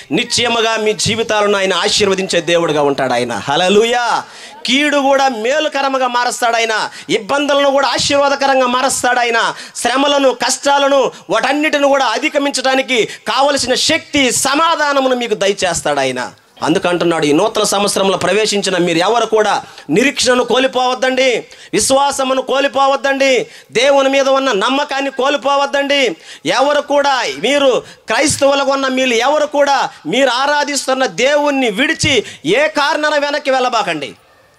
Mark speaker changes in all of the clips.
Speaker 1: నిశ్చయముగా మీ జీవితాలను ఆయన ఆశీర్వదించే దేవుడుగా ఉంటాడు ఆయన హలలుయా కీడు కూడా మేలుకరముగా మారుస్తాడు ఆయన ఇబ్బందులను కూడా ఆశీర్వాదకరంగా మారుస్తాడు ఆయన శ్రమలను కష్టాలను వాటన్నిటిని కూడా అధిగమించడానికి కావలసిన శక్తి సమాధానమును మీకు దయచేస్తాడు ఆయన అందుకంటున్నాడు ఈ నూతన సంవత్సరంలో ప్రవేశించిన మీరు ఎవరు కూడా నిరీక్షణను కోల్పోవద్దండి విశ్వాసమును కోల్పోవద్దండి దేవుని మీద ఉన్న నమ్మకాన్ని కోల్పోవద్దండి ఎవరు కూడా మీరు క్రైస్తవులకు ఉన్న మీరు ఎవరు కూడా మీరు ఆరాధిస్తున్న దేవుణ్ణి విడిచి ఏ కారణాన వెనక్కి వెళ్ళబాకండి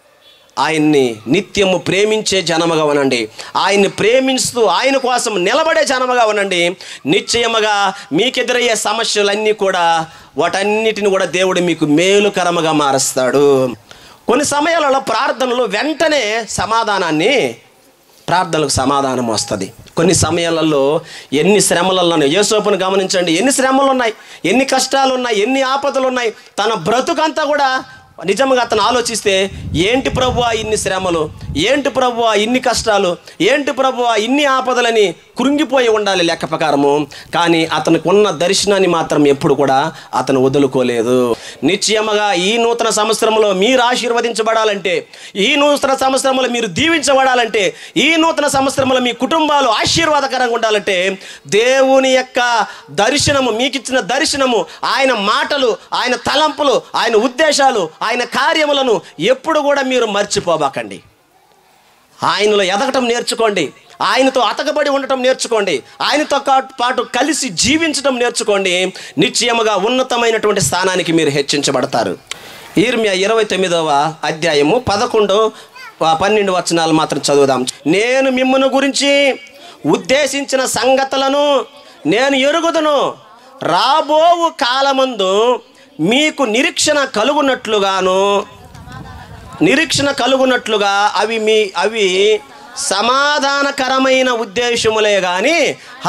Speaker 1: ఆయన్ని నిత్యము ప్రేమించే జనముగా ఉనండి ఆయన్ని ప్రేమిస్తూ ఆయన కోసం నిలబడే జనముగా ఉనండి నిశ్చయముగా మీకెదురయ్యే సమస్యలన్నీ కూడా వాటన్నిటిని కూడా దేవుడు మీకు మేలుకరముగా మారుస్తాడు కొన్ని సమయాలలో ప్రార్థనలు వెంటనే సమాధానాన్ని ప్రార్థనలకు సమాధానం వస్తుంది కొన్ని సమయాలలో ఎన్ని శ్రమలలో యేసోపును గమనించండి ఎన్ని శ్రమలు ఉన్నాయి ఎన్ని కష్టాలు ఉన్నాయి ఎన్ని ఆపదలు ఉన్నాయి తన బ్రతుకంతా కూడా నిజంగా అతను ఆలోచిస్తే ఏంటి ప్రభువా ఇన్ని శ్రమలు ఏంటి ప్రభువా ఇన్ని కష్టాలు ఏంటి ప్రభువా ఇన్ని ఆపదలని కృంగిపోయి ఉండాలి లెక్క ప్రకారము కానీ అతనికి ఉన్న దర్శనాన్ని మాత్రం ఎప్పుడు కూడా అతను వదులుకోలేదు నిశ్చయముగా ఈ నూతన సంవత్సరంలో మీరు ఆశీర్వదించబడాలంటే ఈ నూతన సంవత్సరంలో మీరు దీవించబడాలంటే ఈ నూతన సంవత్సరంలో మీ కుటుంబాలు ఆశీర్వాదకరంగా ఉండాలంటే దేవుని యొక్క దర్శనము మీకు ఇచ్చిన దర్శనము ఆయన మాటలు ఆయన తలంపులు ఆయన ఉద్దేశాలు ఆయన కార్యములను ఎప్పుడు కూడా మీరు మర్చిపోబాకండి ఆయనలో ఎదగటం నేర్చుకోండి ఆయనతో అతకబడి ఉండటం నేర్చుకోండి ఆయనతో కా- పాటు కలిసి జీవించడం నేర్చుకోండి నిశ్చయముగా ఉన్నతమైనటువంటి స్థానానికి మీరు హెచ్చించబడతారు ఈర్మ్య ఇరవై తొమ్మిదవ అధ్యాయము పదకొండు ఆ, పన్నెండు వచనాలు మాత్రం చదువుదాం నేను మిమ్మల్ని గురించి ఉద్దేశించిన సంగతులను నేను ఎరుగుదును రాబోవు కాలమందు మీకు నిరీక్షణ కలుగునట్లుగాను నిరీక్షణ కలుగునట్లుగా అవి మీ అవి సమాధానకరమైన ఉద్దేశములే గాని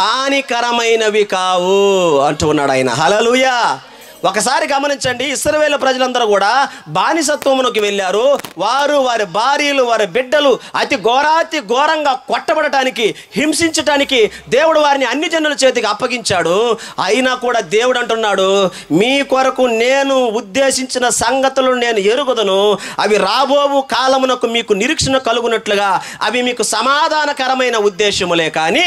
Speaker 1: హానికరమైనవి కావు అంటున్నాడు ఆయన హలలుయా ఒకసారి గమనించండి ఇస్రవేల ప్రజలందరూ కూడా బానిసత్వమునకు వెళ్ళారు వారు వారి భార్యలు వారి బిడ్డలు అతి ఘోరాతి ఘోరంగా కొట్టబడటానికి హింసించటానికి దేవుడు వారిని అన్ని జనుల చేతికి అప్పగించాడు అయినా కూడా దేవుడు అంటున్నాడు మీ కొరకు నేను ఉద్దేశించిన సంగతులు నేను ఎరుగుదను అవి రాబోవు కాలమునకు మీకు నిరీక్షణ కలుగునట్లుగా అవి మీకు సమాధానకరమైన ఉద్దేశములే కానీ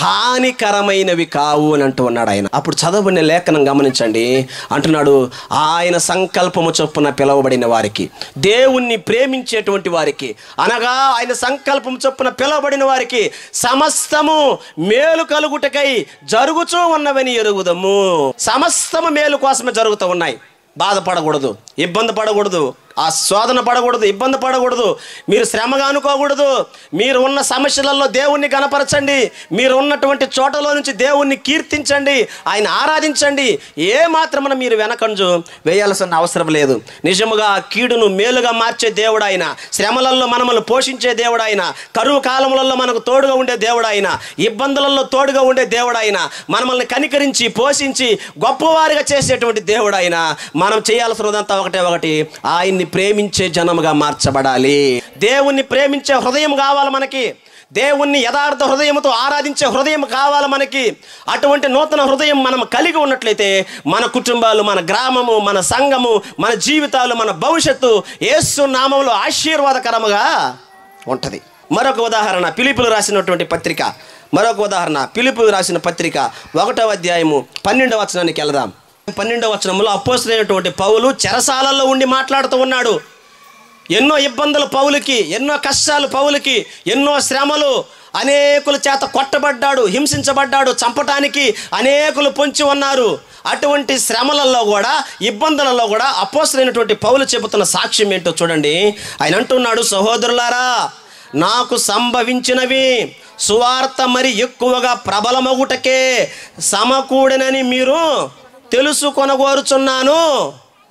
Speaker 1: హానికరమైనవి కావు అని అంటూ ఉన్నాడు ఆయన అప్పుడు చదవబడిన లేఖనం గమనించండి అంటున్నాడు ఆయన సంకల్పము చొప్పున పిలువబడిన వారికి దేవుణ్ణి ప్రేమించేటువంటి వారికి అనగా ఆయన సంకల్పం చొప్పున పిలువబడిన వారికి సమస్తము మేలు కలుగుటకై జరుగుచూ ఉన్నవని ఎరుగుదము సమస్తము మేలు కోసమే జరుగుతూ ఉన్నాయి బాధపడకూడదు ఇబ్బంది పడకూడదు ఆ శోధన పడకూడదు ఇబ్బంది పడకూడదు మీరు శ్రమగా అనుకోకూడదు మీరు ఉన్న సమస్యలలో దేవుణ్ణి గనపరచండి మీరు ఉన్నటువంటి చోటలో నుంచి దేవుణ్ణి కీర్తించండి ఆయన ఆరాధించండి ఏ మాత్రమున మీరు వెనకంజు వేయాల్సిన అవసరం లేదు నిజముగా ఆ కీడును మేలుగా మార్చే దేవుడు ఆయన శ్రమలలో మనల్ని పోషించే దేవుడు ఆయన కరువు కాలములలో మనకు తోడుగా ఉండే దేవుడు ఆయన ఇబ్బందులలో తోడుగా ఉండే దేవుడు ఆయన మనల్ని కనికరించి పోషించి గొప్పవారిగా చేసేటువంటి దేవుడు ఆయన మనం చేయాల్సినదంతా ఒకటే ఒకటి ఆయన్ని ప్రేమించే జనముగా మార్చబడాలి దేవుణ్ణి ప్రేమించే హృదయం కావాలి మనకి దేవుణ్ణి యథార్థ హృదయంతో ఆరాధించే హృదయం కావాలి మనకి అటువంటి నూతన హృదయం మనం కలిగి ఉన్నట్లయితే మన కుటుంబాలు మన గ్రామము మన సంఘము మన జీవితాలు మన భవిష్యత్తు యేసు నామంలో ఆశీర్వాదకరముగా ఉంటుంది మరొక ఉదాహరణ పిలుపులు రాసినటువంటి పత్రిక మరొక ఉదాహరణ పిలుపు రాసిన పత్రిక ఒకటవ అధ్యాయము పన్నెండవ వచనానికి వెళదాం పన్నెండవ వచనంలో అపోసరైనటువంటి పౌలు చెరసాలల్లో ఉండి మాట్లాడుతూ ఉన్నాడు ఎన్నో ఇబ్బందులు పౌలుకి ఎన్నో కష్టాలు పౌలుకి ఎన్నో శ్రమలు అనేకుల చేత కొట్టబడ్డాడు హింసించబడ్డాడు చంపటానికి అనేకులు పొంచి ఉన్నారు అటువంటి శ్రమలలో కూడా ఇబ్బందులలో కూడా అపోసరైనటువంటి పౌలు చెబుతున్న సాక్ష్యం ఏంటో చూడండి ఆయన అంటున్నాడు సహోదరులారా నాకు సంభవించినవి సువార్త మరి ఎక్కువగా ప్రబలమగుటకే సమకూడనని మీరు తెలుసుకొనగోరుచున్నాను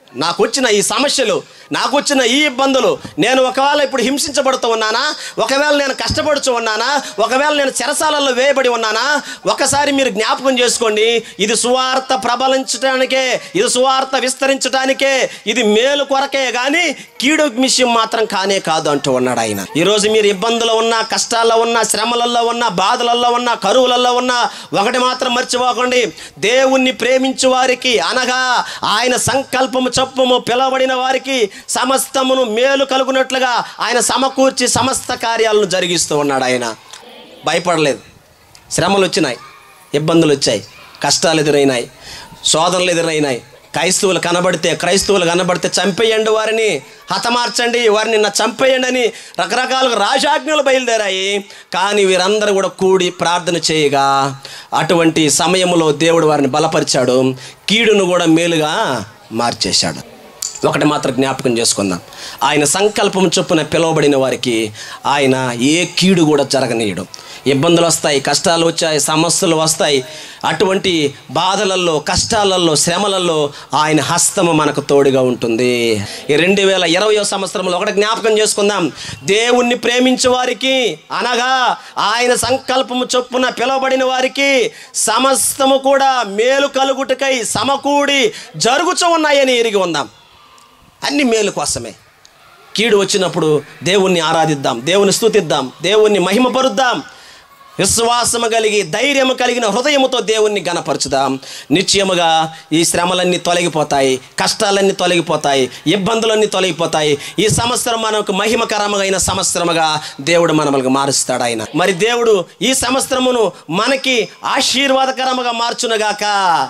Speaker 1: నాకు వచ్చిన ఈ సమస్యలు నాకు వచ్చిన ఈ ఇబ్బందులు నేను ఒకవేళ ఇప్పుడు హింసించబడుతూ ఉన్నానా ఒకవేళ నేను కష్టపడుతూ ఉన్నానా ఒకవేళ నేను చెరసాలలో వేయబడి ఉన్నానా ఒకసారి మీరు జ్ఞాపకం చేసుకోండి ఇది సువార్త ప్రబలించడానికే ఇది సువార్త విస్తరించడానికే ఇది మేలు కొరకే కానీ కీడు విషయం మాత్రం కానే కాదు అంటూ ఉన్నాడు ఆయన ఈరోజు మీరు ఇబ్బందులు ఉన్నా కష్టాల్లో ఉన్నా శ్రమలలో ఉన్నా బాధలలో ఉన్నా కరువులలో ఉన్నా ఒకటి మాత్రం మర్చిపోకండి దేవుణ్ణి ప్రేమించు వారికి అనగా ఆయన సంకల్పము చొప్పుము పిలవబడిన వారికి సమస్తమును మేలు కలుగునట్లుగా ఆయన సమకూర్చి సమస్త కార్యాలను జరిగిస్తూ ఉన్నాడు ఆయన భయపడలేదు శ్రమలు వచ్చినాయి ఇబ్బందులు వచ్చాయి కష్టాలు ఎదురైనాయి శోధనలు ఎదురైనాయి క్రైస్తవులు కనబడితే క్రైస్తవులు కనబడితే చంపేయండి వారిని హతమార్చండి వారిని నా చంపేయండి అని రకరకాలుగా రాజాజ్ఞలు బయలుదేరాయి కానీ వీరందరూ కూడా కూడి ప్రార్థన చేయగా అటువంటి సమయంలో దేవుడు వారిని బలపరిచాడు కీడును కూడా మేలుగా మార్చేశాడు ఒకటి మాత్రం జ్ఞాపకం చేసుకుందాం ఆయన సంకల్పం చొప్పున పిలువబడిన వారికి ఆయన ఏ కీడు కూడా జరగనీయడు ఇబ్బందులు వస్తాయి కష్టాలు వచ్చాయి సమస్యలు వస్తాయి అటువంటి బాధలలో కష్టాలలో శ్రమలలో ఆయన హస్తము మనకు తోడుగా ఉంటుంది ఈ రెండు వేల ఇరవయో సంవత్సరంలో ఒకటి జ్ఞాపకం చేసుకుందాం దేవుణ్ణి ప్రేమించే వారికి అనగా ఆయన సంకల్పము చొప్పున పిలువబడిన వారికి సమస్తము కూడా మేలు కలుగుటకై సమకూడి జరుగుచూ ఉన్నాయని ఎరిగి ఉందాం అన్ని మేలు కోసమే కీడు వచ్చినప్పుడు దేవుణ్ణి ఆరాధిద్దాం దేవుని స్తుతిద్దాం దేవుణ్ణి మహిమపరుద్దాం విశ్వాసము కలిగి ధైర్యము కలిగిన హృదయముతో దేవుణ్ణి గనపరచుదాం నిశ్చయముగా ఈ శ్రమలన్నీ తొలగిపోతాయి కష్టాలన్నీ తొలగిపోతాయి ఇబ్బందులన్నీ తొలగిపోతాయి ఈ సంవత్సరం మనకు మహిమకరమైన సంవత్సరముగా దేవుడు మనల్ని మారుస్తాడు ఆయన మరి దేవుడు ఈ సంవత్సరమును మనకి ఆశీర్వాదకరముగా మార్చునుగాక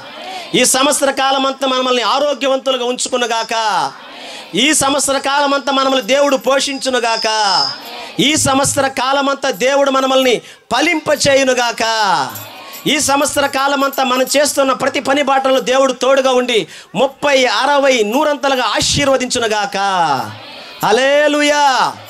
Speaker 1: ఈ సంవత్సర కాలం అంతా మనల్ని ఆరోగ్యవంతులుగా ఉంచుకునుగాక ఈ సంవత్సర కాలమంతా మనల్ని దేవుడు పోషించునుగాక ఈ సంవత్సర కాలమంతా దేవుడు మనల్ని ఫలింపచేయునుగాక ఈ సంవత్సర కాలమంతా మనం చేస్తున్న ప్రతి పని బాటలో దేవుడు తోడుగా ఉండి ముప్పై అరవై నూరంతలుగా ఆశీర్వదించునుగాక అలేలుయా